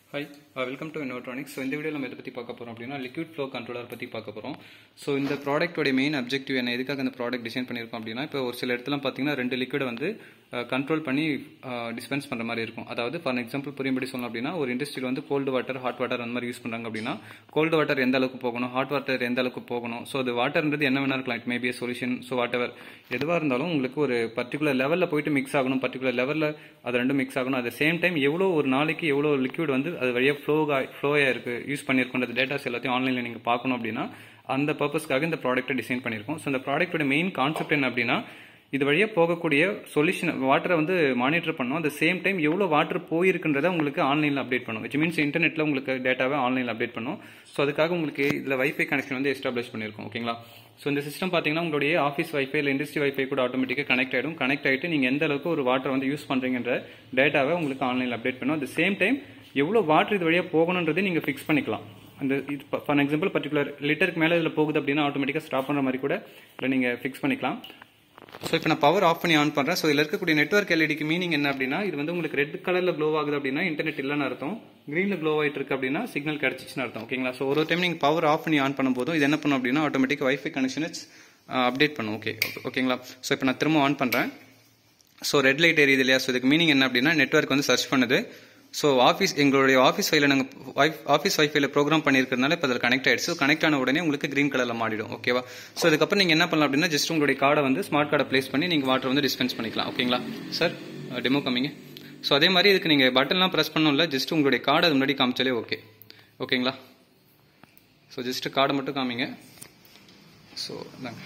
hi welcome to Innotronics so இந்த video நம்ம எதை பற்றி பார்க்க போகிறோம் அப்படின்னா லிக்விட் ஃப்ளோ கண்ட்ரோலர் பற்றி பார்க்க போகிறோம் ஸோ இந்த ப்ராடக்ட்டோட மெயின் அப்ஜெக்டிவ் என்ன எதுக்காக இந்த ப்ராடக்ட் டிசைன் பண்ணியிருக்கோம் அப்படின்னா இப்போ ஒரு சில இடத்துல பார்த்தீங்கன்னா ரெண்டு லிக்விடை வந்து கண்ட்ரோல் பண்ணி டிஸ்பென்ஸ் பண்ணுற மாதிரி இருக்கும் அதாவது ஃபார் எக்ஸாம்பிள் புரியும்படி சொல்லணும் அப்படின்னா ஒரு இண்டஸ்ட்ரியில் வந்து கோல்டு வாட்டர் ஹாட் வாட்டர் அந்த மாதிரி யூஸ் பண்ணுறாங்க அப்படின்னா கோல்டு வாட்டர் எந்த அளவுக்கு போகணும் ஹாட் வாட்டர் எந்த அளவுக்கு போகணும் ஸோ அது வாட்டர்ன்றது என்ன வேணா இருக்கலாம் it maybe solution so whatever எதுவாக இருந்தாலும் உங்களுக்கு ஒரு பர்டிகுலர் லெவலில் போயிட்டு மிக்ஸ் ஆகணும் பர்டிகுலர் லெவலில் அது ரெண்டும் மிக்ஸ் ஆகணும் அட் சேம் டைம் எவ்வளோ ஒரு நாளைக்கு எவ்வளோ லிக்விட் வந்து அது வழியாக ஃப்ளோ ஃப்ளோ ஆயிருக்கு யூஸ் பண்ணியிருக்கோம் டேட்டாஸ் எல்லாத்தையும் ஆன்லைனில் நீங்கள் பார்க்கணும் அப்படின்னா அந்த பர்பஸ்க்காக இந்த ப்ராடக்ட்டை டிசைன் பண்ணியிருக்கோம் ஸோ இந்த ப்ராடக்ட்டோட மெயின் கான்செப்ட் என்ன அப்படின்னா இது வழியாக போகக்கூடிய சொல்யூஷன் வாட்டரை வந்து மானிட்டர் பண்ணும் அந்த சேம் டைம் எவ்வளோ வாட்டர் போயிருக்குன்றதை உங்களுக்கு ஆன்லைனில் அப்டேட் பண்ணும் விச் மீன்ஸ் இன்டர்நெட்டில் உங்களுக்கு டேட்டாவை ஆன்லைனில் அப்டேட் பண்ணும் ஸோ அதுக்காக உங்களுக்கு இதில் வைஃபை கனெக்ஷன் வந்து எஸ்டாப்ளிஷ் பண்ணியிருக்கோம் ஓகேங்களா ஸோ இந்த சிஸ்டம் பார்த்தீங்கன்னா உங்களுடைய ஆஃபீஸ் வைஃபை இல்லை இண்டஸ்ட்ரி வைஃபை கூட ஆட்டோமேட்டிக்காக கனெக்ட் ஆகிடும் கனெக்ட் ஆகிட்டு நீங்கள் எந்த அளவுக்கு ஒரு வாட்டர் வந்து யூஸ் பண்ணுறீங்கன்ற டேட்டாவை உங்களுக்கு ஆன்லைனில் அப்டேட் பண்ணும் அட் சேம் டைம் எவ்வளோ வாட்டர் இது வழியாக போகணுன்றதை நீங்கள் ஃபிக்ஸ் பண்ணிக்கலாம் அந்த இது ஃபார் எக்ஸாம்பிள் பர்டிகுலர் லிட்டருக்கு மேலே இதில் போகுது அப்படின்னா ஆட்டோமேட்டிக்காக ஸ்டாப் பண்ணுற மாதிரி கூட இல்லை நீங்கள் ஃபிக்ஸ் பண்ணிக்கலாம் ஸோ இப்போ நான் பவர் ஆஃப் பண்ணி ஆன் பண்ணுறேன் ஸோ இதில் இருக்கக்கூடிய நெட்ஒர்க் எல்இடிக்கு மீனிங் என்ன அப்படின்னா இது வந்து உங்களுக்கு ரெட் கலரில் க்ளோ ஆகுது அப்படின்னா இன்டர்நெட் இல்லைன்னு அர்த்தம் க்ரீனில் க்ளோ ஆகிட்டு இருக்கு அப்படின்னா சிக்னல் கிடச்சிச்சுன்னு அர்த்தம் ஓகேங்களா ஸோ ஒரு டைம் நீங்கள் பவர் ஆஃப் பண்ணி ஆன் பண்ணும்போதும் இது என்ன பண்ணும் அப்படின்னா ஆட்டோமேட்டிக் வைஃபை கனெக்ஷனை அப்டேட் பண்ணும் ஓகே ஓகேங்களா ஸோ இப்போ நான் திரும்ப ஆன் பண்ணுறேன் ஸோ ரெட் லைட் எரியுது இல்லையா ஸோ இதுக்கு மீனிங் என்ன அப்படின்னா நெட்ஒர்க் வந்து சர்ச் பண்ணுது ஸோ ஆஃபீஸ் எங்களுடைய ஆஃபீஸ் ஃபைல நாங்கள் ஆஃபீஸ் வைஃபைல ப்ரோக்ராம் பண்ணியிருக்கிறதுனால இப்போ அதில் கனெக்ட் ஆயிடுச்சு கனெக்ட் ஆன உடனே உங்களுக்கு க்ரீன் கலரில் மாறிடும் ஓகேவா ஸோ அதுக்கப்புறம் நீங்கள் என்ன பண்ணலாம் அப்படின்னா ஜஸ்ட் உங்களுடைய கார்டை வந்து ஸ்மார்ட் கார்டை ப்ளேஸ் பண்ணி நீங்கள் வாட்டர் வந்து டிஸ்பென்ஸ் பண்ணிக்கலாம் ஓகேங்களா சார் டெமோ கம்மிங்க ஸோ அதே மாதிரி இதுக்கு நீங்கள் பட்டன்லாம் ப்ரெஸ் பண்ணணும்ல ஜஸ்ட் உங்களுடைய கார்டை அது முன்னாடி காமிச்சாலே ஓகே ஓகேங்களா ஸோ ஜஸ்ட் கார்டை மட்டும் காமிங்க ஸோ இந்தாங்க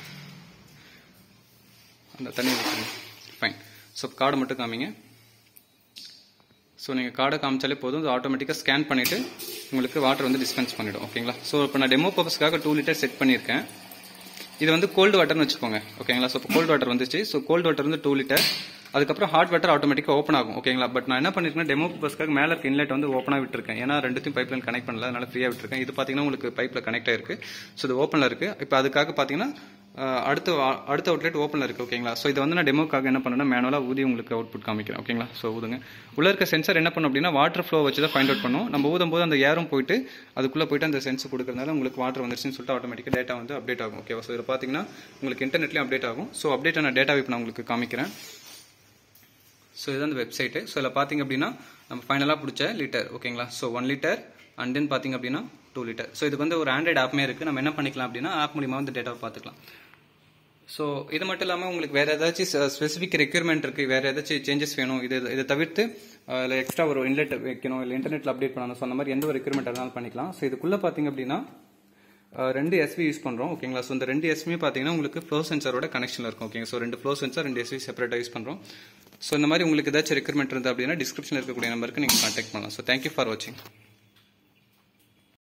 அந்த தண்ணி ஃபைன் ஸோ கார்டை மட்டும் காமிங்க ஸோ நீங்கள் கார்டை காமிச்சாலே போதும் அது ஆட்டோமேட்டிக்காக ஸ்கேன் பண்ணிவிட்டு உங்களுக்கு வாட்டர் வந்து டிஸ்பென்ஸ் பண்ணிவிடும் ஓகேங்களா ஸோ இப்போ நான் டெமோ பர்பஸ்க்காக டூ லிட்டர் செட் பண்ணியிருக்கேன் இது வந்து கோல்டு வாட்டர்னு வச்சுக்கோங்க ஓகேங்களா ஸோ இப்போ கோல்டு வாட்டர் வந்துச்சு ஸோ கோல்டு வாட்டர் வந்து டூ லிட்டர் அதுக்கப்புறம் ஹாட் வாட்டர் ஆட்டோமேட்டிக்காக ஓப்பன் ஆகும் ஓகேங்களா பட் நான் என்ன பண்ணிருக்கேன் டெமோ பர்பஸ்க்காக மேலே இருக்க இன்லெட் வந்து ஓப்பனாக விட்டுருக்கேன் ஏன்னா ரெண்டுத்தையும் பைப் லைன் கனெக்ட் பண்ணல அதனால ஃப்ரீயாக விட்டுருக்கேன் இது பார்த்தீங்கன்னா உங்களுக்கு பைப்பில் கனெக்ட் ஆயிருக்கு ஸோ இது ஓப்பனில் இருக்கு இப்போ அதுக்காக பார்த்தீங்கன்னா அடுத்த அடுத்த அவுட்லெட் ஓப்பனில் இருக்குது ஓகேங்களா ஸோ இதை வந்து நான் டெமோக்காக என்ன பண்ணேன்னா மேனுவலாக ஊதி உங்களுக்கு அவுட்புட் காமிக்கிறேன் ஓகேங்களா ஸோ ஊதுங்க உள்ள இருக்க சென்சர் என்ன பண்ணும் அப்படின்னா வாட்டர் ஃப்ளோ வச்சு தான் ஃபைண்ட் அவுட் பண்ணும் நம்ம ஊதும் போது அந்த ஏரும் போயிட்டு அதுக்குள்ளே போயிட்டு அந்த சென்ஸ் கொடுக்கறதுனால உங்களுக்கு வாட்டர் வந்துருச்சுன்னு சொல்லிட்டு ஆட்டோமேட்டிக்காக டேட்டா வந்து அப்டேட் ஆகும் ஓகேவா ஸோ இதில் பார்த்தீங்கன்னா உங்களுக்கு இன்டர்நெட்லேயும் அப்டேட் ஆகும் ஸோ அப்டேட் ஆன டேட்டா இப்போ நான் உங்களுக்கு காமிக்கிறேன் ஸோ இதுதான் அந்த வெப்சைட்டு ஸோ இதில் பார்த்தீங்க அப்படின்னா நம்ம ஃபைனலாக பிடிச்ச லிட்டர் ஓகேங்களா so one litre and then பார்த்தீங்க அப்படின்னா டூ லிட்டர் ஸோ இதுக்கு வந்து ஒரு ஆண்ட்ராய்டு ஆப்மே இருக்குது நம்ம என்ன பண்ணிக்கலாம் அப்படின்னா ஆப் மூலியமாக வந்து டேட்டாவை பார்த்துக்கலாம் ஸோ இது மட்டும் இல்லாமல் உங்களுக்கு வேறு ஏதாச்சும் ஸ்பெசிஃபிக் ரெக்யூர்மெண்ட் இருக்குது வேறு ஏதாச்சும் சேஞ்சஸ் வேணும் இது இதை தவிர்த்து இல்லை எக்ஸ்ட்ரா ஒரு இன்லெட் வைக்கணும் இல்லை இன்டர்நெட்டில் அப்டேட் பண்ணணும் ஸோ அந்த மாதிரி எந்த ஒரு ரெக்யூர்மெண்ட் இருந்தாலும் பண்ணிக்கலாம் ஸோ இதுக்குள்ளே பார்த்தீங்க அப்படின்னா ரெண்டு எஸ்வி யூஸ் பண்ணுறோம் ஓகேங்களா ஸோ இந்த ரெண்டு எஸ்வி பார்த்தீங்கன்னா உங்களுக்கு ஃப்ளோ சென்சரோட கனெக்ஷனில் இருக்கும் ஓகேங்க ஸோ ரெண்டு ஃப்ளோ சென்சர் ரெண்டு எஸ்வி செப்பரேட்டாக யூஸ் பண்ணுறோம் ஸோ இந்த மாதிரி உங்களுக்கு ஏதாச்சும் ரெக்யூர்மெண்ட் இருந்தால் அப்படின்னா டிஸ்கிரிப்ஷனில் இருக்கக்கூடிய நம்பருக்கு நீங்கள் கான்டாக்ட் பண்ணலாம் ஸோ தேங்க்யூ ஃபார் வாட்சிங்